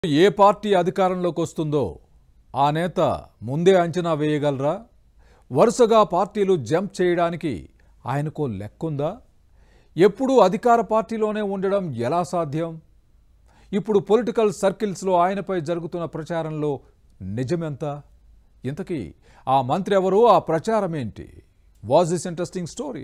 ఏ party అధికారంలోకి వస్తుందో ఆ నేత ముందే అంచనా వేయగలరా వరుసగా పార్టీలు జంప్ చేయడానికి ఆయనకో లెక్కుందా ఎప్పుడూ అధికార పార్టీలోనే ఉండడం ఎలా సాధ్యం ఇప్పుడు పొలిటికల్ సర్కిల్స్లో ఆయనపై జరుగుతున్న ప్రచారంలో నిజమెంత ఇంతకీ ఆ మంత్రి ఎవరు ఆ ప్రచారం ఏంటి was this interesting story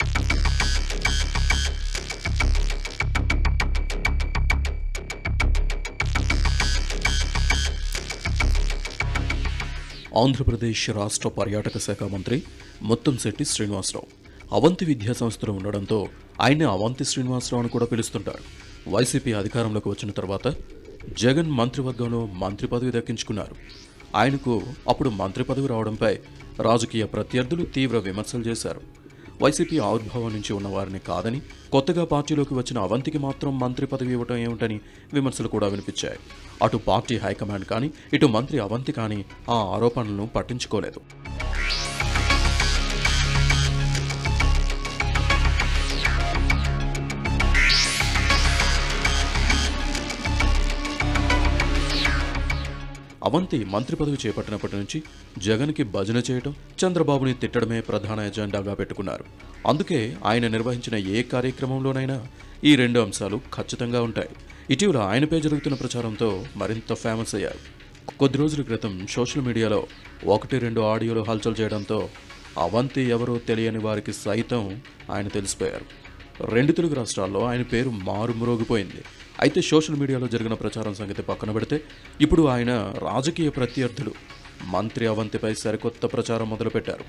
Andhra Pradesh రాష్ట్ర పర్యాటక శాఖ మంత్రి ముత్తంశెట్టి శ్రీనివాసరావు అవంతి విద్యా సంస్థలు ఉండడంతో ఆయన్ని అవంతి శ్రీనివాసరావు అని కూడా పిలుస్తుంటారు వైసీపీ అధికారంలోకి వచ్చిన తర్వాత జగన్ మంత్రివర్గంలో మంత్రి పదవి దక్కించుకున్నారు ఆయనకు అప్పుడు మంత్రి పదవి రావడంపై రాజకీయ ప్రత్యర్థులు తీవ్ర విమర్శలు చేశారు వైసీపీ ఆవిర్భావం నుంచి ఉన్న వారిని కాదని కొత్తగా పార్టీలోకి వచ్చిన అవంతికి మాత్రం మంత్రి పదవి ఇవ్వటం ఏమిటని విమర్శలు కూడా వినిపించాయి అటు పార్టీ హైకమాండ్ కానీ ఇటు మంత్రి అవంతి కానీ ఆ ఆరోపణలను పట్టించుకోలేదు అవంతి మంత్రి పదవి చేపట్టినప్పటి నుంచి జగన్కి భజన చేయటం చంద్రబాబుని తిట్టడమే ప్రధాన ఎజెండాగా పెట్టుకున్నారు అందుకే ఆయన నిర్వహించిన ఏ కార్యక్రమంలోనైనా ఈ రెండు అంశాలు ఖచ్చితంగా ఉంటాయి ఇటీవల ఆయనపై జరుగుతున్న ప్రచారంతో మరింత ఫేమస్ అయ్యారు కొద్ది రోజుల క్రితం సోషల్ మీడియాలో ఒకటి రెండు ఆడియోలు హల్చల్ చేయడంతో అవంతి ఎవరో తెలియని వారికి సైతం ఆయన తెలిసిపోయారు రెండు తెలుగు రాష్ట్రాల్లో ఆయన పేరు మారుమ్రోగిపోయింది అయితే సోషల్ మీడియాలో జరిగిన ప్రచారం సంగతి పక్కన పెడితే ఇప్పుడు ఆయన రాజకీయ ప్రత్యర్థులు మంత్రి అవంతిపై సరికొత్త ప్రచారం మొదలుపెట్టారు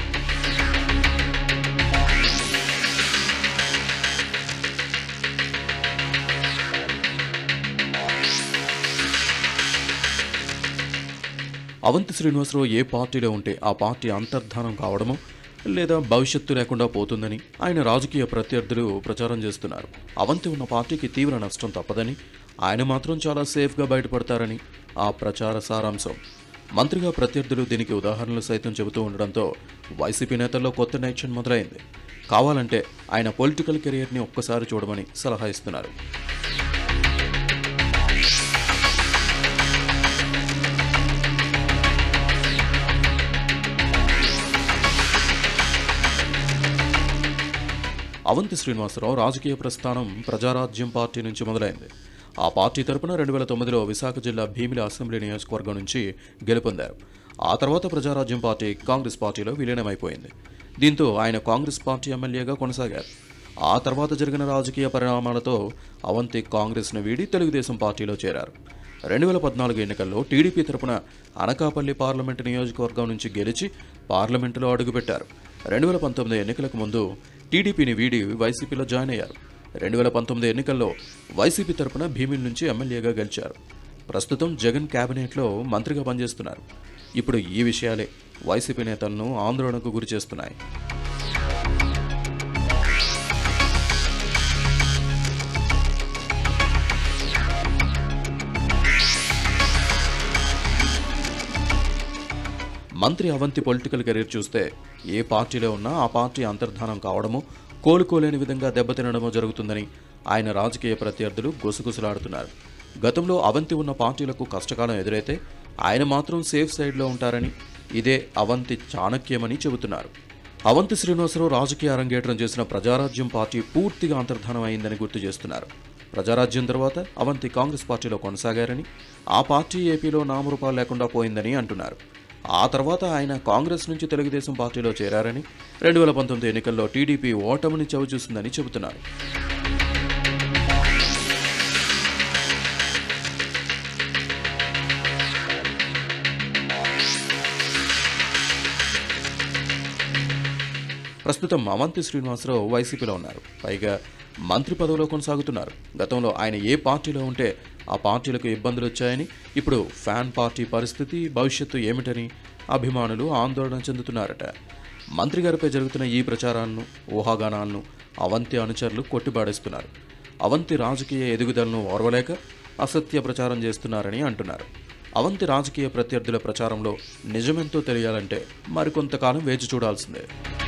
అవంతి శ్రీనివాసరావు ఏ పార్టీలో ఉంటే ఆ పార్టీ అంతర్ధానం కావడమో లేదా భవిష్యత్తు లేకుండా పోతుందని ఆయన రాజకీయ ప్రత్యర్థులు ప్రచారం చేస్తున్నారు అవంతి ఉన్న పార్టీకి తీవ్ర నష్టం తప్పదని ఆయన మాత్రం చాలా సేఫ్గా బయటపడతారని ఆ ప్రచార సారాంశం మంత్రిగా ప్రత్యర్థులు దీనికి ఉదాహరణలు సైతం చెబుతూ ఉండడంతో వైసీపీ నేతల్లో కొత్త నేషన్ మొదలైంది కావాలంటే ఆయన పొలిటికల్ కెరియర్ని ఒక్కసారి చూడమని సలహా ఇస్తున్నారు అవంతి శ్రీనివాసరావు రాజకీయ ప్రస్థానం ప్రజారాజ్యం పార్టీ నుంచి మొదలైంది ఆ పార్టీ తరపున రెండు వేల తొమ్మిదిలో విశాఖ జిల్లా భీమిలి అసెంబ్లీ నియోజకవర్గం నుంచి గెలుపొందారు ఆ తర్వాత ప్రజారాజ్యం పార్టీ కాంగ్రెస్ పార్టీలో విలీనమైపోయింది దీంతో ఆయన కాంగ్రెస్ పార్టీ ఎమ్మెల్యేగా కొనసాగారు ఆ తర్వాత జరిగిన రాజకీయ పరిణామాలతో అవంతి కాంగ్రెస్ను వీడి తెలుగుదేశం పార్టీలో చేరారు రెండు వేల పద్నాలుగు ఎన్నికల్లో టీడీపీ తరపున అనకాపల్లి పార్లమెంటు నియోజకవర్గం నుంచి గెలిచి పార్లమెంటులో అడుగుపెట్టారు రెండు వేల పంతొమ్మిది ఎన్నికలకు ముందు టీడీపీని వీడి వైసీపీలో జాయిన్ అయ్యారు రెండు వేల పంతొమ్మిది ఎన్నికల్లో వైసీపీ తరపున భీమిల్ నుంచి ఎమ్మెల్యేగా గెలిచారు ప్రస్తుతం జగన్ కేబినెట్లో మంత్రిగా పనిచేస్తున్నారు ఇప్పుడు ఈ విషయాలే వైసీపీ నేతలను ఆందోళనకు గురి చేస్తున్నాయి మంత్రి అవంతి పొలిటికల్ కెరీర్ చూస్తే ఏ పార్టీలో ఉన్నా ఆ పార్టీ అంతర్ధానం కావడమో కోలుకోలేని విధంగా దెబ్బతినడమో జరుగుతుందని ఆయన రాజకీయ ప్రత్యర్థులు గుసగుసలాడుతున్నారు గతంలో అవంతి ఉన్న పార్టీలకు కష్టకాలం ఎదురైతే ఆయన మాత్రం సేఫ్ సైడ్లో ఉంటారని ఇదే అవంతి చాణక్యమని చెబుతున్నారు అవంతి శ్రీనివాసరావు రాజకీయ అరంగేట్రం చేసిన ప్రజారాజ్యం పార్టీ పూర్తిగా అంతర్ధానం అయిందని గుర్తు చేస్తున్నారు ప్రజారాజ్యం తర్వాత అవంతి కాంగ్రెస్ పార్టీలో కొనసాగారని ఆ పార్టీ ఏపీలో నామరూపాలు లేకుండా పోయిందని అంటున్నారు ఆ తర్వాత ఆయన కాంగ్రెస్ నుంచి తెలుగుదేశం పార్టీలో చేరారని రెండు వేల పంతొమ్మిది ఎన్నికల్లో టీడీపీ ఓటమిని చవిచూసిందని చెబుతున్నారు ప్రస్తుతం అవంతి శ్రీనివాసరావు వైసీపీలో ఉన్నారు పైగా మంత్రి పదవిలో కొనసాగుతున్నారు గతంలో ఆయన ఏ పార్టీలో ఉంటే ఆ పార్టీలకు ఇబ్బందులు వచ్చాయని ఇప్పుడు ఫ్యాన్ పార్టీ పరిస్థితి భవిష్యత్తు ఏమిటని అభిమానులు ఆందోళన చెందుతున్నారట మంత్రి గారిపై జరుగుతున్న ఈ ప్రచారాలను ఊహాగానాలను అవంతి అనుచరులు కొట్టిపాడేస్తున్నారు అవంతి రాజకీయ ఎదుగుదలను ఓర్వలేక అసత్య ప్రచారం చేస్తున్నారని అంటున్నారు అవంతి రాజకీయ ప్రత్యర్థుల ప్రచారంలో నిజమెంతో తెలియాలంటే మరికొంతకాలం వేచి చూడాల్సిందే